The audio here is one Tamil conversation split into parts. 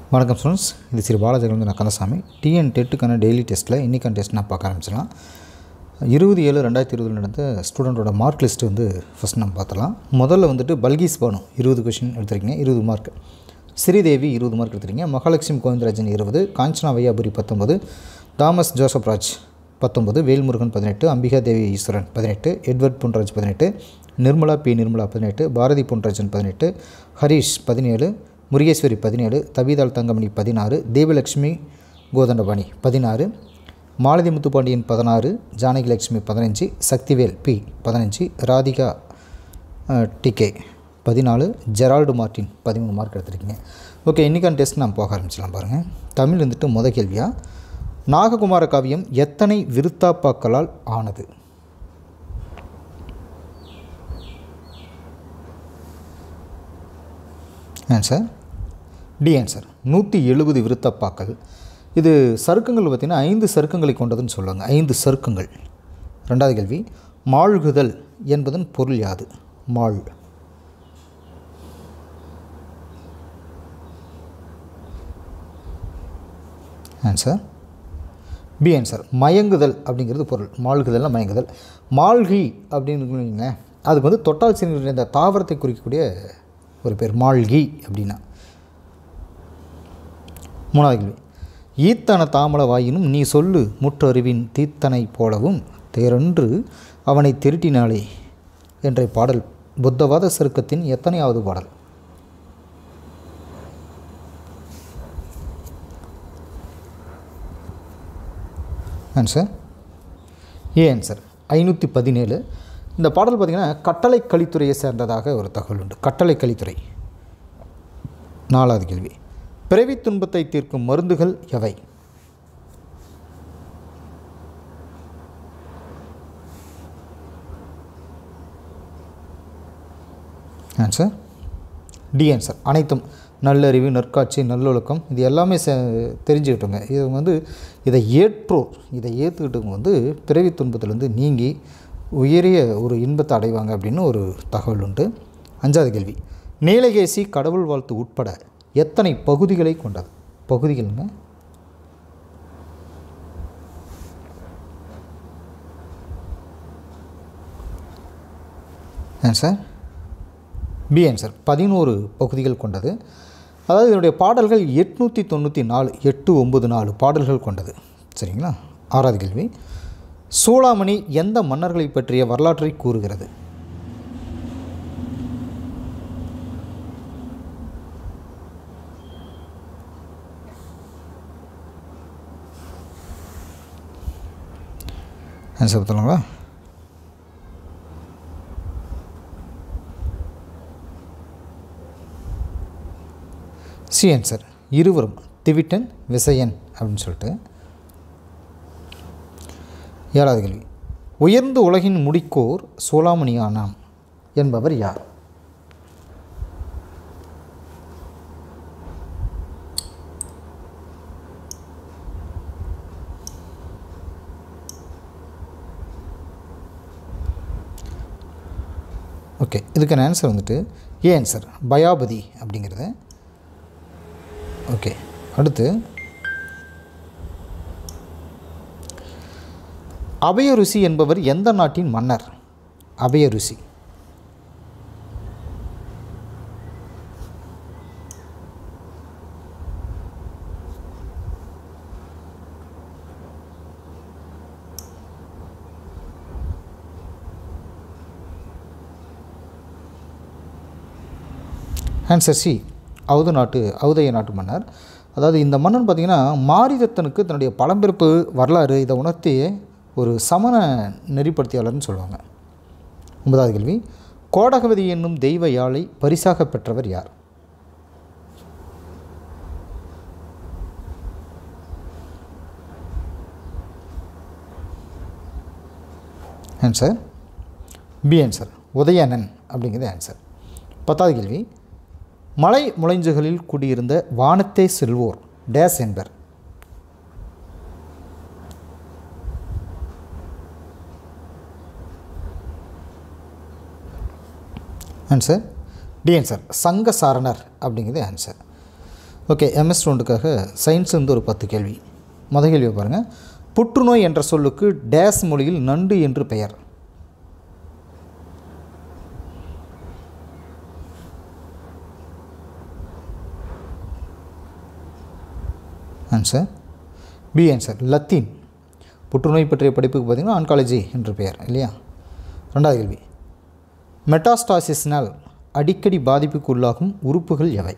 வணக்கம் ஸ்டூடெண்ட்ஸ் இது ஸ்ரீ பாலாஜிலிருந்து நான் கந்தசாமி டிஎன் டெட்டுக்கான டெய்லி டெஸ்ட்டில் இன்றைக்கான டெஸ்ட் நான் பார்க்க ஆரம்பிச்சிடலாம் இருபது ஏழு ரெண்டாயிரத்தி இருபதில் நடந்த ஸ்டூடெண்ட்டோட மார்க் லிஸ்ட் வந்து ஃபஸ்ட் நம்ம பார்த்துலாம் முதல்ல வந்துட்டு பல்கீஸ் பானு இருபது கொஷின் எடுத்திருக்கீங்க இருபது மார்க் ஸ்ரீதேவி இருபது மார்க் எடுத்திருக்கீங்க மகாலட்சுமி கோவிந்தராஜன் இருபது காஞ்சனா வையாபுரி பத்தொம்பது தாமஸ் ஜோசப் ராஜ் பத்தொம்பது வேல்முருகன் பதினெட்டு அம்பிகா தேவி ஈஸ்வரன் பதினெட்டு எட்வர்ட் பொன்ராஜ் பதினெட்டு நிர்மலா பி நிர்மலா பதினெட்டு பாரதி பொன்ராஜன் பதினெட்டு ஹரீஷ் பதினேழு முருகேஸ்வரி பதினேழு தவிதாள் தங்கமணி பதினாறு தேவலட்சுமி கோதண்டபாணி பதினாறு மாலதி முத்துப்பாண்டியன் பதினாறு ஜானகி லட்சுமி பதினஞ்சு சக்திவேல் பி பதினஞ்சு ராதிகா டிகே பதினாலு ஜெரால்டு மார்ட்டின் பதிமூணு மார்க் எடுத்திருக்கீங்க ஓகே இன்றைக்கான டெஸ்ட் நான் போக ஆரம்பிச்சிடலாம் பாருங்கள் தமிழ் வந்துட்டு முத கேள்வியாக நாககுமார காவியம் எத்தனை விருத்தாப்பாக்களால் ஆனது ஆன்சர் டி ஆன்சர் நூற்றி எழுபது விருத்தப்பாக்கள் இது சருக்கங்கள் பார்த்திங்கன்னா ஐந்து சருக்கங்களை கொண்டதுன்னு சொல்லுவாங்க ஐந்து சருக்கங்கள் ரெண்டாவது கேள்வி மாழ்குதல் என்பதன் பொருள் யாது மாழ் ஆன்சர் பி ஆன்சர் மயங்குதல் அப்படிங்கிறது பொருள் மாழ்குதல்னா மயங்குதல் மாழ்கி அப்படின்னு வைங்களேன் அதுக்கு வந்து தொட்டால் சிறுங்கிற இந்த தாவரத்தை குறிக்கக்கூடிய ஒரு பேர் மாழ்கி அப்படின்னா மூணாவது கேள்வி ஈத்தன தாமல வாயினும் நீ சொல்லு முற்றறிவின் தீத்தனை போலவும் தேரொன்று அவனை திருட்டினாளே என்ற பாடல் புத்தவாத சருக்கத்தின் எத்தனையாவது பாடல் ஆன்சர் ஏ ஆன்சர் ஐநூற்றி பதினேழு இந்த பாடல் பார்த்திங்கன்னா கட்டளை கலித்துறையை சேர்ந்ததாக ஒரு தகவல் உண்டு கட்டளை கலித்துறை நாலாவது கேள்வி பிறவி துன்பத்தை தீர்க்கும் மருந்துகள் எவை ஆன்சர் டி ஆன்சர் அனைத்தும் நல்லறிவு நற்காட்சி நல்லொழுக்கம் இது எல்லாமே சே தெரிஞ்சுக்கிட்டோங்க இது வந்து இதை ஏற்றோர் இதை ஏற்றுக்கிட்டவங்க வந்து பிறவி துன்பத்திலேருந்து நீங்கி உயரிய ஒரு இன்பத்தை அடைவாங்க அப்படின்னு ஒரு தகவல் உண்டு அஞ்சாவது கேள்வி நீலகேசி கடவுள் வாழ்த்து உட்பட எத்தனை பகுதிகளை கொண்டது பகுதிகள்ங்க ஆன்சர் பி ஆன்சர் பதினோரு பகுதிகள் கொண்டது அதாவது இதனுடைய பாடல்கள் எட்நூற்றி தொண்ணூற்றி நாலு எட்டு ஒம்பது நாலு பாடல்கள் கொண்டது சரிங்களா ஆறாவது கேள்வி சூளாமணி எந்த மன்னர்களை பற்றிய வரலாற்றை கூறுகிறது ஆன்சர் பார்த்துலாங்களா சி ஆன்சர் இருவரும் திவிட்டன் விசயன் அப்படின்னு சொல்லிட்டு ஏழாவது கேள்வி உயர்ந்த உலகின் முடிக்கோர் சோலாமணியானாம் என்பவர் யார் ஓகே இதுக்கான ஆன்சர் வந்துட்டு ஏ ஆன்சர் பயாபதி அப்படிங்கிறது ஓகே அடுத்து அபயருசி என்பவர் எந்த நாட்டின் மன்னர் அபயருசி ஆன்சர் சி அவுத நாட்டு அவுதய நாட்டு மன்னர் அதாவது இந்த மன்னன் பார்த்திங்கன்னா மாரிதத்தனுக்கு தன்னுடைய பழம்பெருப்பு வரலாறு இதை உணர்த்தி ஒரு சமண நெறிப்படுத்தியாளர்னு சொல்லுவாங்க ஒன்பதாவது கேள்வி கோடகவதி என்னும் தெய்வ யாழை பரிசாக பெற்றவர் யார் ஆன்சர் பி ஆன்சர் உதயணன் அப்படிங்கிறது ஆன்சர் பத்தாவது கேள்வி மலை முளைஞ்சுகளில் குடியிருந்த வானத்தை செல்வோர் டேஸ் என்பர் ஆன்சர் டி ஆன்சர் சங்கசாரணர் அப்படிங்கிறது ஆன்சர் ஓகே எம்எஸ் ரவுண்டுக்காக சயின்ஸ் வந்து ஒரு பத்து கேள்வி முத கேள்வி பாருங்கள் புற்றுநோய் என்ற சொல்லுக்கு டேஸ் மொழியில் நண்டு என்று பெயர் ஆன்சர் பி ஆன்சர் லத்தீன் புற்றுநோய் பற்றிய படிப்புக்கு பார்த்திங்கன்னா ஆன்காலஜி என்று பெயர் இல்லையா ரெண்டாவது கேள்வி மெட்டாஸ்டாசிஸ்னால் அடிக்கடி பாதிப்புக்கு உள்ளாகும் உறுப்புகள் எவை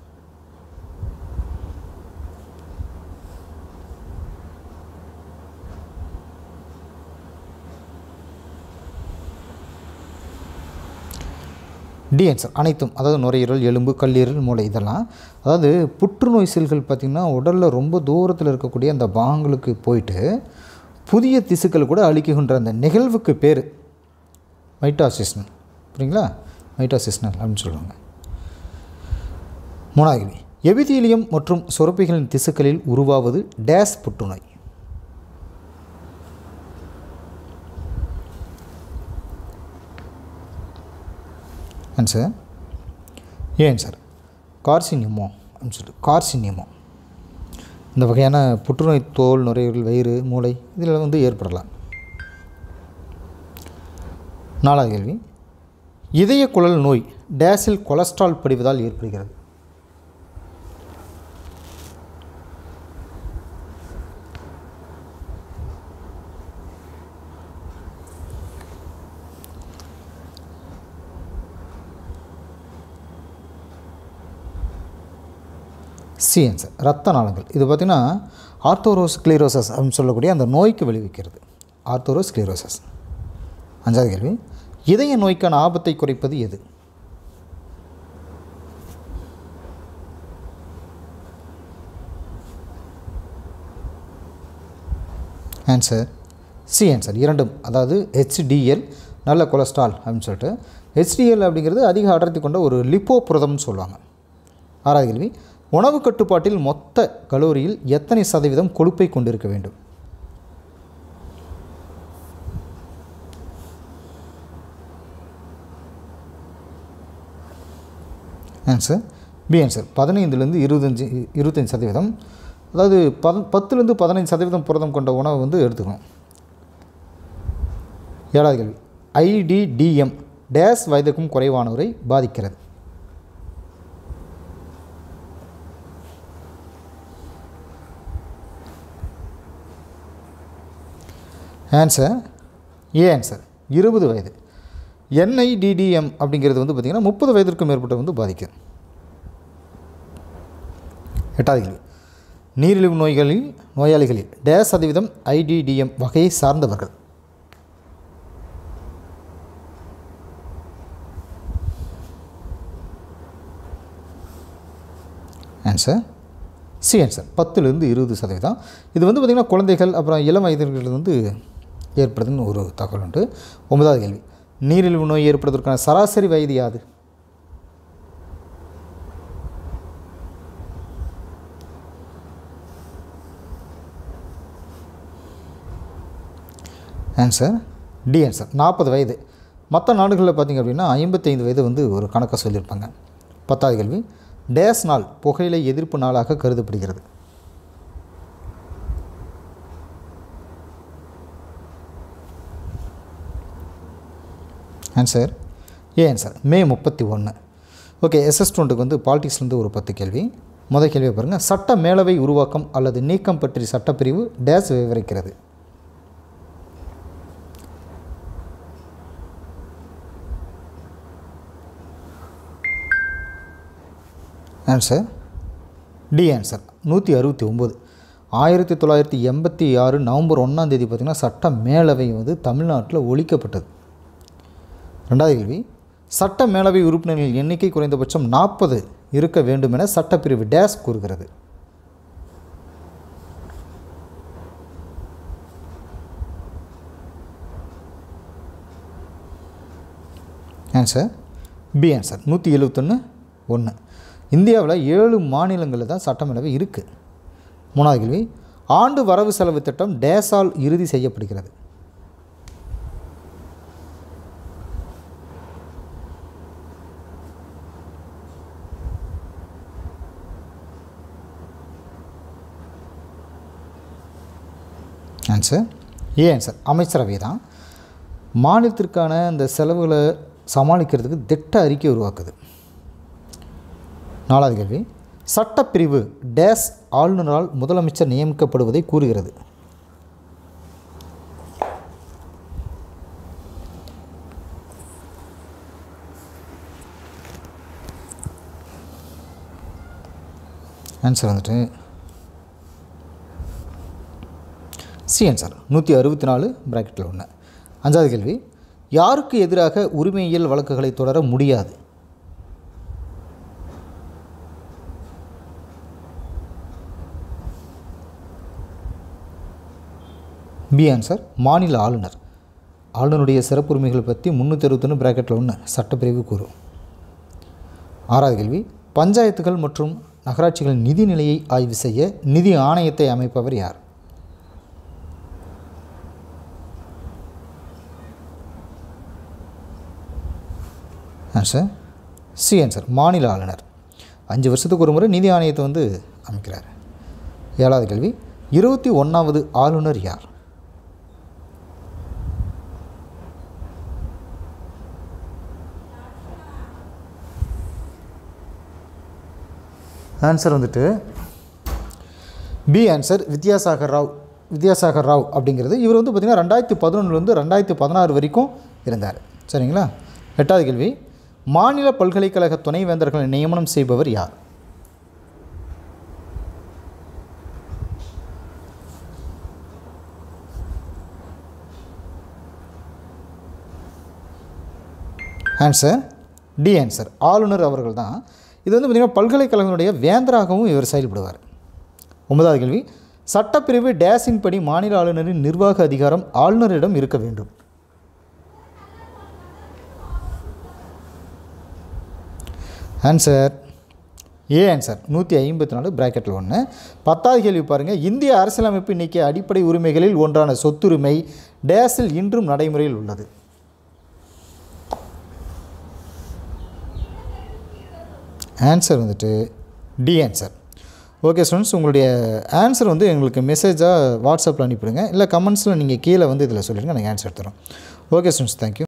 டி ஆன்சர் அனைத்தும் அதாவது நுரையீரல் எலும்பு கல்லீரல் மூளை இதெல்லாம் அதாவது புற்றுநோய் செல்கள் பார்த்திங்கன்னா உடலில் ரொம்ப தூரத்தில் இருக்கக்கூடிய அந்த பாகங்களுக்கு போயிட்டு புதிய திசுக்கள் கூட அழிக்குகின்ற அந்த நிகழ்வுக்கு பேர் மைட்டாசிஸ்னல் புரியுங்களா மைட்டாசிஸ்னல் அப்படின்னு சொல்லுவாங்க மூணாவது கேள்வி எபிதீலியம் மற்றும் சுரப்பிகளின் திசுக்களில் உருவாவது டேஸ் புற்றுநோய் ஆன்சர் ஏன் சார் கார்சினியமோ அப்படின்னு சொல்லிட்டு கார்சினியமோ இந்த வகையான புற்றுநோய் தோல் நுரையீரல் வயிறு மூளை இதில் வந்து ஏற்படலாம் நாலாவது கேள்வி இதய குழல் நோய் டேஸில் கொலஸ்ட்ரால் படிவதால் ஏற்படுகிறது சி ஆன்சர் ரத்த நாளங்கள் இது பார்த்திங்கன்னா ஆர்த்தோரோஸ் கிளீரோசஸ் அப்படின்னு சொல்லக்கூடிய அந்த நோய்க்கு விளைவிக்கிறது ஆர்த்தோரோஸ் கிளீரோசஸ் அஞ்சாவது கேள்வி இதய நோய்க்கான ஆபத்தை குறைப்பது எது ஆன்சர் சி ஆன்சர் இரண்டும் அதாவது ஹெச்டிஎல் நல்ல கொலஸ்ட்ரால் அப்படின்னு சொல்லிட்டு ஹெச்டிஎல் அப்படிங்கிறது அதிக அடர்த்தி கொண்ட ஒரு லிப்போ புரதம்னு சொல்லுவாங்க ஆறாவது கேள்வி உணவு கட்டுப்பாட்டில் மொத்த கலோரியில் எத்தனை சதவீதம் கொழுப்பை கொண்டிருக்க வேண்டும் ஆன்சர் பி ஆன்சர் பதினைந்துலேருந்து இருபத்தஞ்சி இருபத்தஞ்சி சதவீதம் அதாவது பத பத்துலேருந்து பதினைஞ்சு சதவீதம் புரதம் கொண்ட உணவை வந்து எடுத்துக்கணும் ஏழாவது கேள்வி ஐடிடிஎம் டேஸ் வயதுக்கும் குறைவானவரை பாதிக்கிறது ஆன்சர் ஏ ஆன்சர் இருபது வயது என்ஐடிடிஎம் அப்படிங்கிறது வந்து பார்த்திங்கன்னா முப்பது வயதிற்கும் மேற்பட்ட வந்து பாதிக்கும் எட்டாவது கேள்வி நீரிழிவு நோய்களில் நோயாளிகளில் டேஸ் சதவீதம் ஐடிடிஎம் வகையை சார்ந்தவர்கள் ஆன்சர் சி ஆன்சர் பத்துலேருந்து இருபது சதவீதம் இது வந்து பார்த்திங்கன்னா குழந்தைகள் அப்புறம் இளம் வயதினர்கள் வந்து ஏற்படுதுன்னு ஒரு தகவல் உண்டு ஒன்பதாவது கேள்வி நீரிழிவு நோய் ஏற்படுவதற்கான சராசரி வயது யாது ஆன்சர் டி ஆன்சர் நாற்பது வயது மற்ற நாடுகளில் பார்த்திங்க அப்படின்னா ஐம்பத்தைந்து வயது வந்து ஒரு கணக்கை சொல்லியிருப்பாங்க பத்தாவது கேள்வி டேஸ் நாள் புகையிலை எதிர்ப்பு நாளாக கருதப்படுகிறது ஆன்சர் ஏ ஆன்சர் மே முப்பத்தி ஒன்று ஓகே எஸ்எஸ் டுவெண்ட்டுக்கு வந்து பாலிட்டிக்ஸ்லேருந்து ஒரு பத்து கேள்வி முதல் கேள்வியை பாருங்கள் சட்ட மேலவை உருவாக்கம் அல்லது நீக்கம் பற்றி சட்டப்பிரிவு டேஸ் விவரிக்கிறது ஆன்சர் டி ஆன்சர் நூற்றி அறுபத்தி ஒம்பது ஆயிரத்தி தொள்ளாயிரத்தி எண்பத்தி ஆறு நவம்பர் ஒன்றாம் தேதி பார்த்திங்கன்னா சட்ட மேலவை வந்து தமிழ்நாட்டில் ஒழிக்கப்பட்டது ரெண்டாவது கேள்வி சட்ட மேலவை உறுப்பினர்களின் எண்ணிக்கை குறைந்தபட்சம் நாற்பது இருக்க வேண்டும் என சட்டப்பிரிவு டேஸ் கூறுகிறது ஆன்சர் பி ஆன்சர் நூற்றி எழுபத்தொன்று ஒன்று இந்தியாவில் ஏழு மாநிலங்களில் தான் சட்டமேலவை இருக்குது மூணாவது கேள்வி ஆண்டு வரவு செலவு திட்டம் டேஸால் இறுதி செய்யப்படுகிறது ஆன்சர் ஏ ஆன்சர் அமைச்சரவை தான் மாநிலத்திற்கான இந்த செலவுகளை சமாளிக்கிறதுக்கு திட்ட அறிக்கை உருவாக்குது நாலாவது கேள்வி சட்டப்பிரிவு டேஸ் ஆளுநரால் முதலமைச்சர் நியமிக்கப்படுவதை கூறுகிறது ஆன்சர் வந்துட்டு சி ஆன்சர் நூற்றி அறுபத்தி நாலு ப்ராக்கெட்டில் ஒன்று அஞ்சாவது கேள்வி யாருக்கு எதிராக உரிமையியல் வழக்குகளை தொடர முடியாது பி ஆன்சர் மாநில ஆளுநர் ஆளுநருடைய சிறப்புரிமைகள் பற்றி முந்நூற்றி அறுபத்தொன்று ப்ராக்கெட்டில் ஒன்று சட்டப்பிரிவு கூறும் ஆறாவது கேள்வி பஞ்சாயத்துகள் மற்றும் நகராட்சிகளின் நிதி நிலையை ஆய்வு செய்ய நிதி ஆணையத்தை அமைப்பவர் யார் ஆன்சர் சி ஆன்சர் மாநில ஆளுநர் அஞ்சு வருஷத்துக்கு ஒரு முறை நிதி ஆணையத்தை வந்து அமைக்கிறார் ஏழாவது கேள்வி இருபத்தி ஒன்றாவது ஆளுநர் யார் ஆன்சர் வந்துட்டு பி ஆன்சர் வித்யாசாகர் ராவ் வித்யாசாகர் ராவ் அப்படிங்கிறது இவர் வந்து பார்த்திங்கன்னா ரெண்டாயிரத்தி பதினொன்றுலேருந்து ரெண்டாயிரத்தி பதினாறு வரைக்கும் இருந்தார் சரிங்களா எட்டாவது கேள்வி மாநில பல்கலைக்கழக துணைவேந்தர்களை நியமனம் செய்பவர் யார் ஆன்சர் டி ஆன்சர் ஆளுநர் அவர்கள் தான் இது வந்து பார்த்திங்கன்னா பல்கலைக்கழகங்களுடைய வேந்தராகவும் இவர் செயல்படுவார் ஒன்பதாவது கேள்வி சட்டப்பிரிவு டேஸின் படி மாநில ஆளுநரின் நிர்வாக அதிகாரம் ஆளுநரிடம் இருக்க வேண்டும் ஆன்சர் ஏ ஆன்சர் நூற்றி ஐம்பத்தி நாலு ப்ராக்கெட்டில் ஒன்று பத்தாவது கேள்வி பாருங்கள் இந்திய அரசியலமைப்பு நீக்கிய அடிப்படை உரிமைகளில் ஒன்றான சொத்துரிமை டேஸில் இன்றும் நடைமுறையில் உள்ளது ஆன்சர் வந்துட்டு டி ஆன்சர் ஓகே ஸ்டூடெண்ட்ஸ் உங்களுடைய ஆன்சர் வந்து எங்களுக்கு மெசேஜாக வாட்ஸ்அப்பில் அனுப்பிடுங்க இல்லை கமெண்ட்ஸில் நீங்கள் கீழே வந்து இதில் சொல்லிடுங்க நாங்கள் ஆன்சர் தரோம் ஓகே ஸ்டூடெண்ட்ஸ் தேங்க்யூ